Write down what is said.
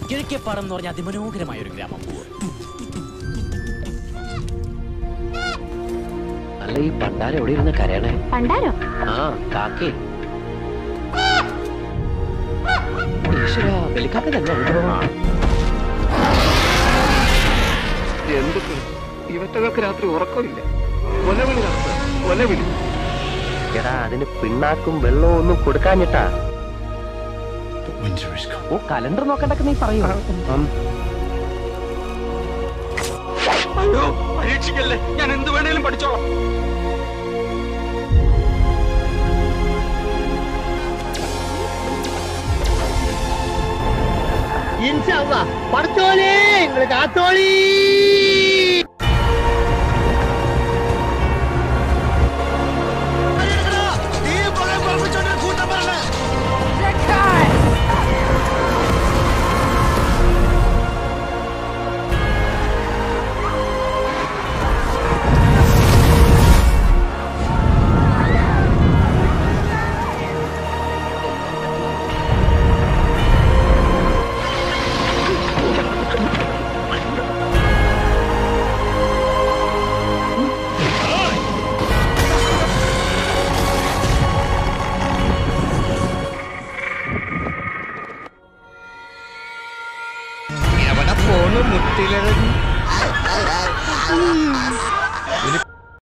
കിഴക്കേപ്പാടം എന്ന് പറഞ്ഞ അതിമനോഹരമായ ഒരു ഗ്രാമം അല്ല ഈ പണ്ടാരം എവിടെ ഇരുന്ന് കരയണേ പണ്ടാരോ ആ കാക്കേ ഈശ്വര വെലിക്കാക്ക തന്നെ ജന്തുക്കൾ ഇവറ്റകൾക്ക് രാത്രി ഉറക്കമില്ല ഒലവിളി നടത്തുക ഒലവിളി എടാ അതിന് പിണ്ണാക്കും വെള്ളവും ഒന്നും കൊടുക്കാഞ്ഞിട്ടാ ഓ കലണ്ടർ നോക്കണ്ടൊക്കെ നീ പറയൂ അയ്യോ പരീക്ഷിക്കല്ലേ ഞാൻ എന്ത് വേണേലും പഠിച്ചോളാം പഠിച്ചോലേ നിങ്ങള് കാത്തോളീ എവിടെ പോണു മുട്ടിലിറങ്ങി ഇനി